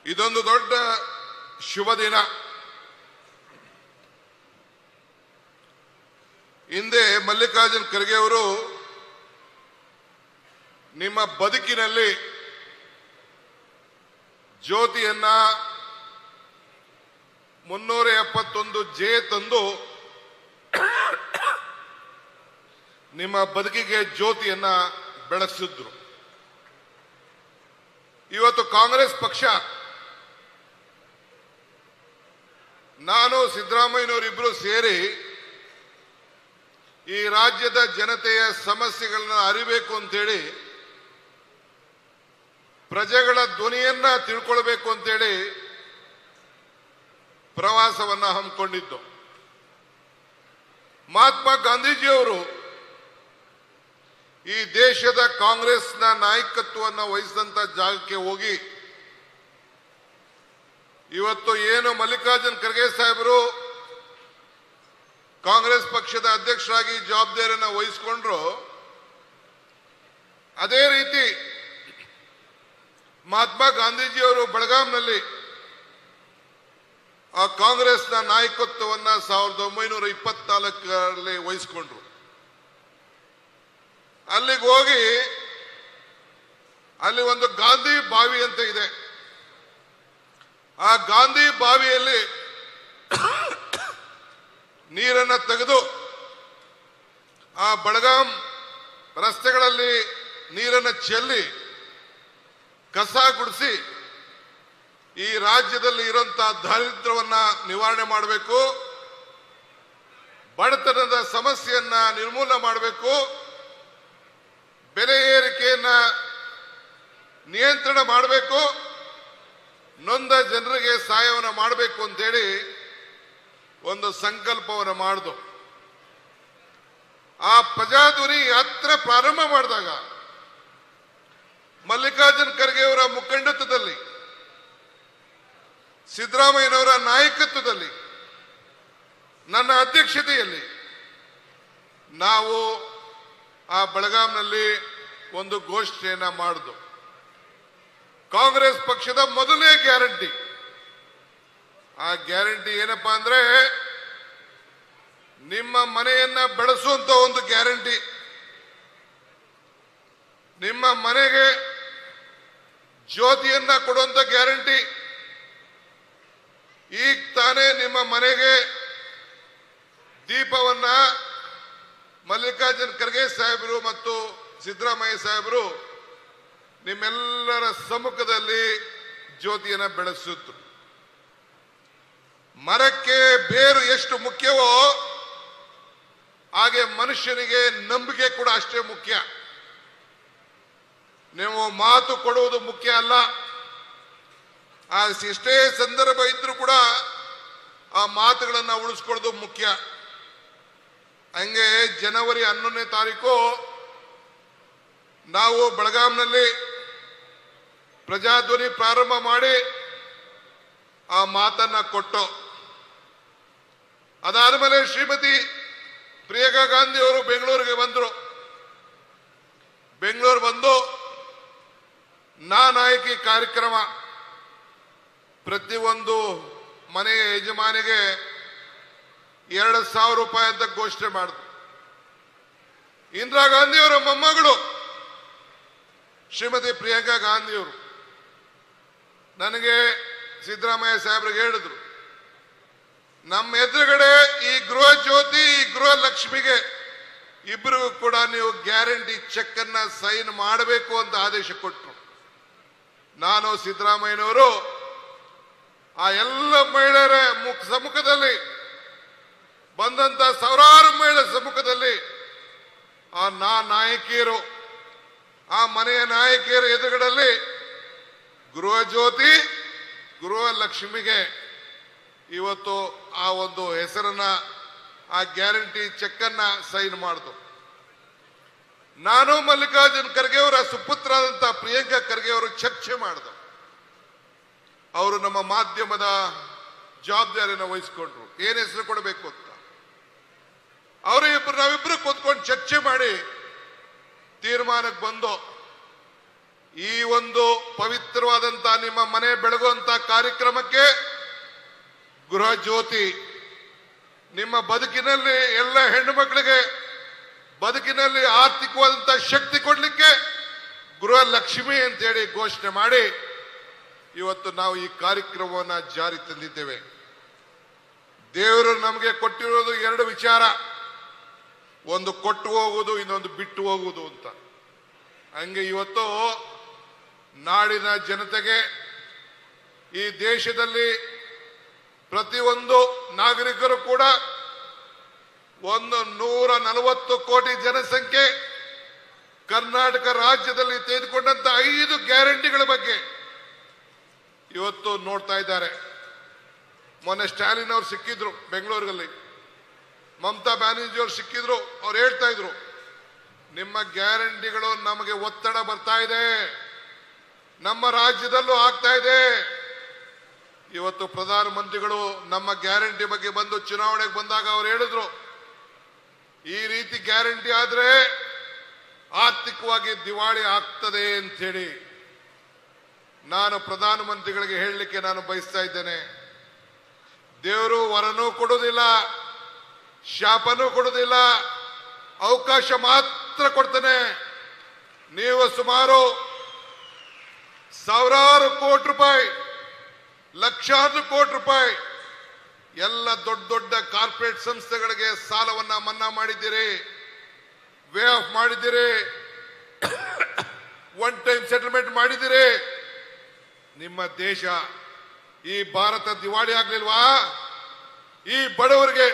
ಇದೊಂದು ದೊಡ್ಡ ಶುಭ ದಿನ ಹಿಂದೆ ಮಲ್ಲಿಕಾರ್ಜುನ್ ಖರ್ಗೆ ಅವರು ನಿಮ್ಮ ಬದುಕಿನಲ್ಲಿ ಜ್ಯೋತಿಯನ್ನ ಮುನ್ನೂರ ಎಪ್ಪತ್ತೊಂದು ಜೆ ತಂದು ನಿಮ್ಮ ಬದುಕಿಗೆ ಜ್ಯೋತಿಯನ್ನ ಬೆಳಗಿಸಿದ್ರು ಇವತ್ತು ಕಾಂಗ್ರೆಸ್ ಪಕ್ಷ ನಾನು ಸಿದ್ದರಾಮಯ್ಯನವರಿಬ್ಬರು ಸೇರಿ ಈ ರಾಜ್ಯದ ಜನತೆಯ ಸಮಸ್ಯೆಗಳನ್ನ ಅರಿಬೇಕು ಅಂತೇಳಿ ಪ್ರಜೆಗಳ ಧ್ವನಿಯನ್ನ ತಿಳ್ಕೊಳ್ಬೇಕು ಅಂತೇಳಿ ಪ್ರವಾಸವನ್ನ ಹಮ್ಮಿಕೊಂಡಿದ್ದು ಮಹಾತ್ಮ ಗಾಂಧೀಜಿಯವರು ಈ ದೇಶದ ಕಾಂಗ್ರೆಸ್ನ ನಾಯಕತ್ವವನ್ನು ವಹಿಸಿದಂತ ಜಾಗಕ್ಕೆ ಹೋಗಿ ಇವತ್ತು ಏನು ಮಲ್ಲಿಕಾರ್ಜುನ್ ಖರ್ಗೆ ಸಾಹೇಬರು ಕಾಂಗ್ರೆಸ್ ಪಕ್ಷದ ಅಧ್ಯಕ್ಷರಾಗಿ ಜವಾಬ್ದಾರಿಯನ್ನು ವಹಿಸಿಕೊಂಡ್ರು ಅದೇ ರೀತಿ ಮಹಾತ್ಮ ಗಾಂಧೀಜಿಯವರು ಬೆಳಗಾಂನಲ್ಲಿ ಆ ಕಾಂಗ್ರೆಸ್ನ ನಾಯಕತ್ವವನ್ನ ಸಾವಿರದ ಒಂಬೈನೂರ ಇಪ್ಪತ್ನಾಲ್ಕರಲ್ಲಿ ವಹಿಸಿಕೊಂಡ್ರು ಅಲ್ಲಿಗೆ ಹೋಗಿ ಅಲ್ಲಿ ಒಂದು ಗಾಂಧಿ ಬಾವಿ ಅಂತ ಇದೆ ಆ ಗಾಂಧಿ ಬಾವಿಯಲ್ಲಿ ನೀರನ್ನ ತೆಗೆದು ಆ ಬೆಳಗಾಂ ರಸ್ತೆಗಳಲ್ಲಿ ನೀರನ್ನು ಚೆಲ್ಲಿ ಕಸ ಗುಡಿಸಿ ಈ ರಾಜ್ಯದಲ್ಲಿ ಇರುವಂತಹ ದಾರಿದ್ರ್ಯವನ್ನ ನಿವಾರಣೆ ಮಾಡಬೇಕು ಬಡತನದ ಸಮಸ್ಯೆಯನ್ನ ನಿರ್ಮೂಲನೆ ಮಾಡಬೇಕು ಬೆಲೆ ಏರಿಕೆಯನ್ನ ನಿಯಂತ್ರಣ ಮಾಡಬೇಕು ನೊಂದ ಜನರಿಗೆ ಸಹಾಯವನ್ನು ಮಾಡಬೇಕು ಅಂತೇಳಿ ಒಂದು ಸಂಕಲ್ಪವನ್ನು ಮಾಡಿದು ಆ ಪ್ರಜಾಧ್ವನಿ ಯಾತ್ರೆ ಪ್ರಾರಂಭ ಮಾಡಿದಾಗ ಮಲ್ಲಿಕಾರ್ಜುನ್ ಖರ್ಗೆ ಅವರ ಮುಖಂಡತ್ವದಲ್ಲಿ ಸಿದ್ದರಾಮಯ್ಯನವರ ನಾಯಕತ್ವದಲ್ಲಿ ನನ್ನ ಅಧ್ಯಕ್ಷತೆಯಲ್ಲಿ ನಾವು ಆ ಬೆಳಗಾಂನಲ್ಲಿ ಒಂದು ಘೋಷಣೆಯನ್ನ ಮಾಡಿದ್ದು ಕಾಂಗ್ರೆಸ್ ಪಕ್ಷದ ಮೊದಲನೇ ಗ್ಯಾರಂಟಿ ಆ ಗ್ಯಾರಂಟಿ ಏನಪ್ಪಾ ಅಂದ್ರೆ ನಿಮ್ಮ ಮನೆಯನ್ನ ಬೆಳೆಸುವಂತ ಒಂದು ಗ್ಯಾರಂಟಿ ನಿಮ್ಮ ಮನೆಗೆ ಜ್ಯೋತಿಯನ್ನ ಕೊಡುವಂತ ಗ್ಯಾರಂಟಿ ಈಗ ತಾನೇ ನಿಮ್ಮ ಮನೆಗೆ ದೀಪವನ್ನ ಮಲ್ಲಿಕಾರ್ಜುನ್ ಖರ್ಗೆ ಸಾಹೇಬರು ಮತ್ತು ಸಿದ್ದರಾಮಯ್ಯ ಸಾಹೇಬರು ನಿಮ್ಮೆಲ್ಲರ ಸಮ್ಮುಖದಲ್ಲಿ ಜ್ಯೋತಿಯನ್ನ ಬೆಳೆಸಿದ್ರು ಮರಕ್ಕೆ ಬೇರು ಎಷ್ಟು ಮುಖ್ಯವೋ ಹಾಗೆ ಮನುಷ್ಯನಿಗೆ ನಂಬಿಕೆ ಕೂಡ ಅಷ್ಟೇ ಮುಖ್ಯ ನೀವು ಮಾತು ಕೊಡುವುದು ಮುಖ್ಯ ಅಲ್ಲ ಆ ಎಷ್ಟೇ ಸಂದರ್ಭ ಇದ್ರೂ ಕೂಡ ಆ ಮಾತುಗಳನ್ನ ಉಳಿಸ್ಕೊಳ್ಳೋದು ಮುಖ್ಯ ಹಂಗೆ ಜನವರಿ ಹನ್ನೊಂದನೇ ತಾರೀಕು ನಾವು ಬೆಳಗಾಂನಲ್ಲಿ ಪ್ರಜಾಧ್ವನಿ ಪ್ರಾರಂಭ ಮಾಡಿ ಆ ಮಾತನ್ನ ಕೊಟ್ಟು ಅದಾದ್ಮೇಲೆ ಶ್ರೀಮತಿ ಪ್ರಿಯಾಂಕಾ ಗಾಂಧಿ ಅವರು ಬೆಂಗಳೂರಿಗೆ ಬಂದರು ಬೆಂಗಳೂರು ಬಂದು ನಾ ನಾಯಕಿ ಕಾರ್ಯಕ್ರಮ ಪ್ರತಿಯೊಂದು ಮನೆಯ ಯಜಮಾನಿಗೆ ಎರಡು ಸಾವಿರ ರೂಪಾಯಿ ಅಂತ ಘೋಷಣೆ ಮಾಡಿದ್ರು ಇಂದಿರಾ ಗಾಂಧಿಯವರ ಮೊಮ್ಮಗಳು ಶ್ರೀಮತಿ ಪ್ರಿಯಾಂಕಾ ಗಾಂಧಿಯವರು ನನಗೆ ಸಿದ್ದರಾಮಯ್ಯ ಸಾಹೇಬ್ರಿಗೆ ಹೇಳಿದ್ರು ನಮ್ಮ ಎದುರುಗಡೆ ಈ ಗೃಹ ಜ್ಯೋತಿ ಈ ಗೃಹ ಲಕ್ಷ್ಮಿಗೆ ಇಬ್ಬರಿಗೂ ಕೂಡ ನೀವು ಗ್ಯಾರಂಟಿ ಚೆಕ್ ಅನ್ನ ಸೈನ್ ಮಾಡಬೇಕು ಅಂತ ಆದೇಶ ಕೊಟ್ಟರು ನಾನು ಸಿದ್ದರಾಮಯ್ಯನವರು ಆ ಎಲ್ಲ ಮಹಿಳೆಯರ ಮುಖ ಸಮ್ಮುಖದಲ್ಲಿ ಬಂದಂತ ಸಾವಿರಾರು ಮಹಿಳೆಯರ ಸಮ್ಮುಖದಲ್ಲಿ ಆ ನಾ ನಾಯಕಿಯರು ಆ ಮನೆಯ ನಾಯಕಿಯರ ಎದುರುಗಡಲ್ಲಿ ಗೃಹ ಜ್ಯೋತಿ ಗೃಹ ಲಕ್ಷ್ಮಿಗೆ ಇವತ್ತು ಆ ಒಂದು ಹೆಸರನ್ನ ಆ ಗ್ಯಾರಂಟಿ ಚೆಕ್ ಅನ್ನ ಸೈನ್ ಮಾಡಿದ್ರು ನಾನು ಮಲ್ಲಿಕಾರ್ಜುನ್ ಖರ್ಗೆ ಅವರ ಸುಪುತ್ರರಾದಂತ ಪ್ರಿಯಾಂಕಾ ಖರ್ಗೆ ಅವರು ಚರ್ಚೆ ಮಾಡಿದ್ರು ಅವರು ನಮ್ಮ ಮಾಧ್ಯಮದ ಜವಾಬ್ದಾರಿಯನ್ನು ವಹಿಸಿಕೊಂಡ್ರು ಏನ್ ಹೆಸರು ಕೊಡಬೇಕು ಅಂತ ಅವರು ಇಬ್ರು ನಾವಿಬ್ರು ಕೂತ್ಕೊಂಡು ಚರ್ಚೆ ಮಾಡಿ ತೀರ್ಮಾನಕ್ಕೆ ಬಂದು ಈ ಒಂದು ಪವಿತ್ರವಾದಂತ ನಿಮ್ಮ ಮನೆ ಬೆಳಗುವಂತ ಕಾರ್ಯಕ್ರಮಕ್ಕೆ ಗೃಹ ಜ್ಯೋತಿ ನಿಮ್ಮ ಬದುಕಿನಲ್ಲಿ ಎಲ್ಲ ಹೆಣ್ಣು ಮಕ್ಕಳಿಗೆ ಬದುಕಿನಲ್ಲಿ ಆರ್ಥಿಕವಾದಂತ ಶಕ್ತಿ ಕೊಡ್ಲಿಕ್ಕೆ ಗೃಹ ಲಕ್ಷ್ಮಿ ಅಂತೇಳಿ ಘೋಷಣೆ ಮಾಡಿ ಇವತ್ತು ನಾವು ಈ ಕಾರ್ಯಕ್ರಮವನ್ನ ಜಾರಿ ತಂದಿದ್ದೇವೆ ದೇವರು ನಮಗೆ ಕೊಟ್ಟಿರೋದು ಎರಡು ವಿಚಾರ ಒಂದು ಕೊಟ್ಟು ಹೋಗುವುದು ಇನ್ನೊಂದು ಬಿಟ್ಟು ಹೋಗುವುದು ಅಂತ ಹಂಗೆ ಇವತ್ತು ನಾಡಿನ ಜನತೆಗೆ ಈ ದೇಶದಲ್ಲಿ ಪ್ರತಿಯೊಂದು ನಾಗರಿಕರು ಕೂಡ ಒಂದು ನೂರ ನಲವತ್ತು ಕೋಟಿ ಜನಸಂಖ್ಯೆ ಕರ್ನಾಟಕ ರಾಜ್ಯದಲ್ಲಿ ತೆಗೆದುಕೊಂಡಂತ ಐದು ಗ್ಯಾರಂಟಿಗಳ ಬಗ್ಗೆ ಇವತ್ತು ನೋಡ್ತಾ ಇದ್ದಾರೆ ಮೊನ್ನೆ ಸ್ಟಾಲಿನ್ ಅವರು ಸಿಕ್ಕಿದ್ರು ಬೆಂಗಳೂರಲ್ಲಿ ಮಮತಾ ಬ್ಯಾನರ್ಜಿ ಅವರು ಸಿಕ್ಕಿದ್ರು ಅವ್ರು ಹೇಳ್ತಾ ಇದ್ರು ನಿಮ್ಮ ಗ್ಯಾರಂಟಿಗಳು ನಮಗೆ ಒತ್ತಡ ಬರ್ತಾ ಇದೆ ನಮ್ಮ ರಾಜ್ಯದಲ್ಲೂ ಆಗ್ತಾ ಇದೆ ಇವತ್ತು ಪ್ರಧಾನಮಂತ್ರಿಗಳು ನಮ್ಮ ಗ್ಯಾರಂಟಿ ಬಗ್ಗೆ ಬಂದು ಚುನಾವಣೆಗೆ ಬಂದಾಗ ಅವ್ರು ಹೇಳಿದ್ರು ಈ ರೀತಿ ಗ್ಯಾರಂಟಿ ಆದ್ರೆ ಆರ್ಥಿಕವಾಗಿ ದಿವಾಳಿ ಆಗ್ತದೆ ಅಂತೇಳಿ ನಾನು ಪ್ರಧಾನಮಂತ್ರಿಗಳಿಗೆ ಹೇಳಲಿಕ್ಕೆ ನಾನು ಬಯಸ್ತಾ ಇದ್ದೇನೆ ದೇವರು ವರನೂ ಕೊಡುವುದಿಲ್ಲ ಶಾಪನೂ ಕೊಡುವುದಿಲ್ಲ ಅವಕಾಶ ಮಾತ್ರ ಕೊಡ್ತಾನೆ ನೀವು ಸುಮಾರು ಸಾವಿರಾರು ಕೋಟಿ ರೂಪಾಯಿ ಲಕ್ಷಾರು ಕೋಟಿ ರೂಪಾಯಿ ಎಲ್ಲ ದೊಡ್ಡ ದೊಡ್ಡ ಕಾರ್ಪೊರೇಟ್ ಸಂಸ್ಥೆಗಳಿಗೆ ಸಾಲವನ್ನ ಮನ್ನಾ ಮಾಡಿದ್ದೀರಿ ವೇ ಆಫ್ ಮಾಡಿದ್ದೀರಿ ಒನ್ ಟೈಮ್ ಸೆಟಲ್ಮೆಂಟ್ ಮಾಡಿದ್ದೀರಿ ನಿಮ್ಮ ದೇಶ ಈ ಭಾರತ ದಿವಾಳಿ ಆಗ್ಲಿಲ್ವಾ ಈ ಬಡವರಿಗೆ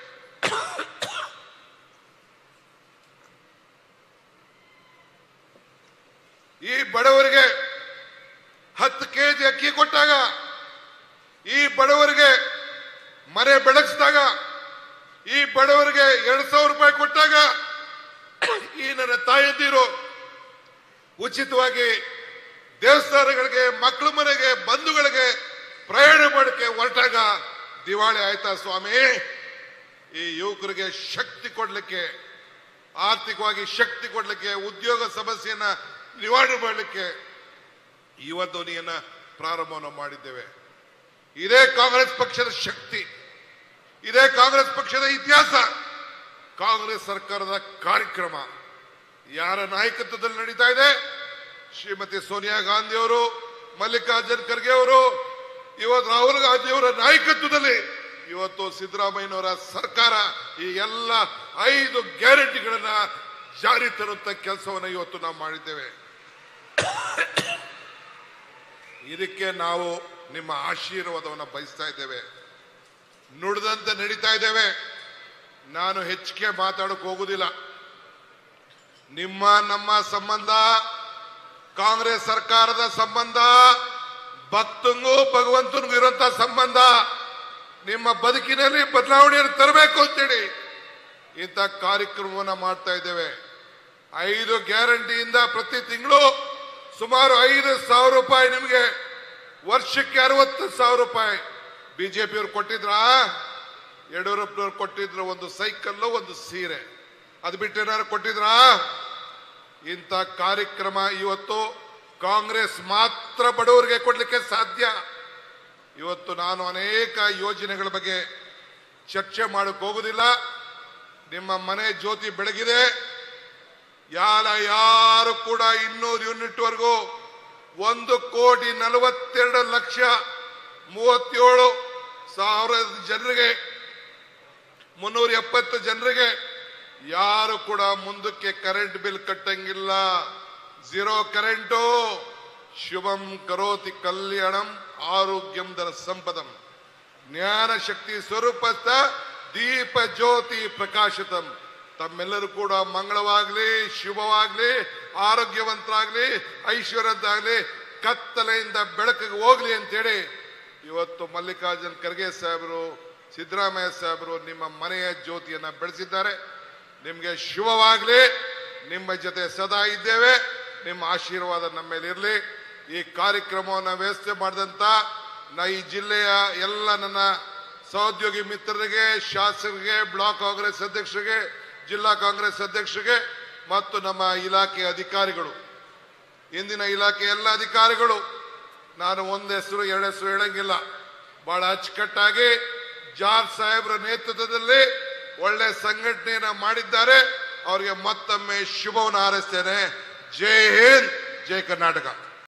ಈ ಬಡವರಿಗೆ ಹತ್ತು ಕೆಜಿ ಅಕ್ಕಿ ಕೊಟ್ಟಾಗ ಈ ಬಡವರಿಗೆ ಮನೆ ಬೆಳಗಿಸಿದಾಗ ಈ ಬಡವರಿಗೆ ಎರಡ್ ಸಾವಿರ ರೂಪಾಯಿ ಕೊಟ್ಟಾಗ ಈ ನನ್ನ ತಾಯಂದಿರು ಉಚಿತವಾಗಿ ದೇವಸ್ಥಾನಗಳಿಗೆ ಮಕ್ಕಳ ಮನೆಗೆ ಬಂಧುಗಳಿಗೆ ಪ್ರಯಾಣ ಮಾಡಕ್ಕೆ ಹೊರಟಾಗ ದಿವಾಳಿ ಆಯ್ತಾ ಸ್ವಾಮಿ ಈ ಯುವಕರಿಗೆ ಶಕ್ತಿ ಕೊಡ್ಲಿಕ್ಕೆ ಆರ್ಥಿಕವಾಗಿ ಶಕ್ತಿ ಕೊಡ್ಲಿಕ್ಕೆ ಉದ್ಯೋಗ ಸಮಸ್ಯೆಯನ್ನ ನಿವಾರಣೆ ಮಾಡಲಿಕ್ಕೆ ಯುವ ಧ್ವನಿಯನ್ನ ಪ್ರಾರಂಭವನ್ನು ಮಾಡಿದ್ದೇವೆ ಇದೇ ಕಾಂಗ್ರೆಸ್ ಪಕ್ಷದ ಶಕ್ತಿ ಇದೇ ಕಾಂಗ್ರೆಸ್ ಪಕ್ಷದ ಇತಿಹಾಸ ಕಾಂಗ್ರೆಸ್ ಸರ್ಕಾರದ ಕಾರ್ಯಕ್ರಮ ಯಾರ ನಾಯಕತ್ವದಲ್ಲಿ ನಡೀತಾ ಇದೆ ಶ್ರೀಮತಿ ಸೋನಿಯಾ ಗಾಂಧಿ ಅವರು ಮಲ್ಲಿಕಾರ್ಜುನ್ ಖರ್ಗೆ ಅವರು ಇವತ್ತು ರಾಹುಲ್ ಗಾಂಧಿ ಅವರ ನಾಯಕತ್ವದಲ್ಲಿ ಇವತ್ತು ಸಿದ್ದರಾಮಯ್ಯನವರ ಸರ್ಕಾರ ಈ ಎಲ್ಲ ಐದು ಗ್ಯಾರಂಟಿಗಳನ್ನ ಜಾರಿ ತರುವಂತ ಕೆಲಸವನ್ನು ಇವತ್ತು ನಾವು ಮಾಡಿದ್ದೇವೆ ಇದಕ್ಕೆ ನಾವು ನಿಮ್ಮ ಆಶೀರ್ವಾದವನ್ನು ಬಯಸ್ತಾ ಇದ್ದೇವೆ ನುಡಿದಂತೆ ನಡೀತಾ ಇದ್ದೇವೆ ನಾನು ಹೆಚ್ಚಿಗೆ ಮಾತಾಡಕ್ ಹೋಗುದಿಲ್ಲ ನಿಮ್ಮ ನಮ್ಮ ಸಂಬಂಧ ಕಾಂಗ್ರೆಸ್ ಸರ್ಕಾರದ ಸಂಬಂಧ ಭಕ್ತಂಗೂ ಭಗವಂತನಿಗೂ ಇರುವಂತ ಸಂಬಂಧ ನಿಮ್ಮ ಬದುಕಿನಲ್ಲಿ ಬದಲಾವಣೆಯನ್ನು ತರಬೇಕು ಅಂತೇಳಿ ಇಂಥ ಕಾರ್ಯಕ್ರಮವನ್ನ ಮಾಡ್ತಾ ಇದ್ದೇವೆ ಐದು ಗ್ಯಾರಂಟಿಯಿಂದ ಪ್ರತಿ ತಿಂಗಳು ಸುಮಾರು ಐದು ಸಾವಿರ ರೂಪಾಯಿ ನಿಮಗೆ ವರ್ಷಕ್ಕೆ ಅರವತ್ತು ಸಾವಿರ ರೂಪಾಯಿ ಬಿಜೆಪಿಯವ್ರು ಕೊಟ್ಟಿದ್ರಾ ಯಡಿಯೂರಪ್ಪನವ್ರು ಕೊಟ್ಟಿದ್ರು ಒಂದು ಸೈಕಲ್ಲು ಒಂದು ಸೀರೆ ಅದು ಬಿಟ್ಟು ಏನಾದ್ರು ಕೊಟ್ಟಿದ್ರಾ ಇಂಥ ಕಾರ್ಯಕ್ರಮ ಇವತ್ತು ಕಾಂಗ್ರೆಸ್ ಮಾತ್ರ ಬಡವರಿಗೆ ಕೊಡ್ಲಿಕ್ಕೆ ಸಾಧ್ಯ ಇವತ್ತು ನಾನು ಅನೇಕ ಯೋಜನೆಗಳ ಬಗ್ಗೆ ಚರ್ಚೆ ಮಾಡಕ್ ಹೋಗುದಿಲ್ಲ ನಿಮ್ಮ ಮನೆ ಜ್ಯೋತಿ ಬೆಳಗಿದೆ ಯಾರ ಯಾರು ಕೂಡ ಇನ್ನೂರು ಯೂನಿಟ್ ವರೆಗೂ ಒಂದು ಕೋಟಿ ನಲವತ್ತೆರಡು ಲಕ್ಷ ಮೂವತ್ತೇಳು ಸಾವಿರ ಜನರಿಗೆ ಮುನ್ನೂರ ಎಪ್ಪತ್ತು ಜನರಿಗೆ ಯಾರು ಕೂಡ ಮುಂದಕ್ಕೆ ಕರೆಂಟ್ ಬಿಲ್ ಕಟ್ಟಂಗಿಲ್ಲ ಝೀರೋ ಕರೆಂಟು ಶುಭಂ ಕರೋತಿ ಕಲ್ಯಾಣಂ ಆರೋಗ್ಯಂ ದರ ಸಂಪದಂ ಜ್ಞಾನ ಶಕ್ತಿ ಸ್ವರೂಪಸ್ಥ ದೀಪ ಜ್ಯೋತಿ ಪ್ರಕಾಶಿತಂ ತಮ್ಮೆಲ್ಲರೂ ಕೂಡ ಮಂಗಳವಾಗ್ಲಿ ಶುಭವಾಗ್ಲಿ ಆರೋಗ್ಯವಂತರಾಗ್ಲಿ ಐಶ್ವರ್ಯದ್ದಾಗ್ಲಿ ಕತ್ತಲೆಯಿಂದ ಬೆಳಕಿಗೆ ಹೋಗ್ಲಿ ಅಂತೇಳಿ ಇವತ್ತು ಮಲ್ಲಿಕಾರ್ಜುನ್ ಖರ್ಗೆ ಸಾಹೇಬರು ಸಿದ್ದರಾಮಯ್ಯ ಸಾಹೇಬರು ನಿಮ್ಮ ಮನೆಯ ಜ್ಯೋತಿಯನ್ನ ಬೆಳೆಸಿದ್ದಾರೆ ನಿಮ್ಗೆ ಶುಭವಾಗ್ಲಿ ನಿಮ್ಮ ಜೊತೆ ಸದಾ ಇದ್ದೇವೆ ನಿಮ್ಮ ಆಶೀರ್ವಾದ ನಮ್ಮ ಮೇಲೆ ಇರಲಿ ಈ ಕಾರ್ಯಕ್ರಮವನ್ನು ವ್ಯವಸ್ಥೆ ಮಾಡಿದಂತ ನಾ ಈ ಜಿಲ್ಲೆಯ ಎಲ್ಲ ನನ್ನ ಸಹೋದ್ಯೋಗಿ ಮಿತ್ರರಿಗೆ ಶಾಸಕರಿಗೆ ಬ್ಲಾಕ್ ಕಾಂಗ್ರೆಸ್ ಅಧ್ಯಕ್ಷರಿಗೆ ಜಿಲ್ಲಾ ಕಾಂಗ್ರೆಸ್ ಅಧ್ಯಕ್ಷರಿಗೆ ಮತ್ತು ನಮ್ಮ ಇಲಾಖೆ ಅಧಿಕಾರಿಗಳು ಇಂದಿನ ಇಲಾಖೆ ಎಲ್ಲ ಅಧಿಕಾರಿಗಳು ನಾನು ಒಂದ್ ಹೆಸರು ಎರಡು ಹೆಸರು ಹೇಳಂಗಿಲ್ಲ ಬಹಳ ಅಚ್ಚುಕಟ್ಟಾಗಿ ಜಾರ್ಜ್ ಸಾಹೇಬ್ರ ನೇತೃತ್ವದಲ್ಲಿ ಒಳ್ಳೆ ಸಂಘಟನೆಯನ್ನ ಮಾಡಿದ್ದಾರೆ ಅವರಿಗೆ ಮತ್ತೊಮ್ಮೆ ಶುಭವನ್ನು ಹಾರೈಸ್ತೇನೆ ಜೈ ಹಿಂದ್ ಜೈ ಕರ್ನಾಟಕ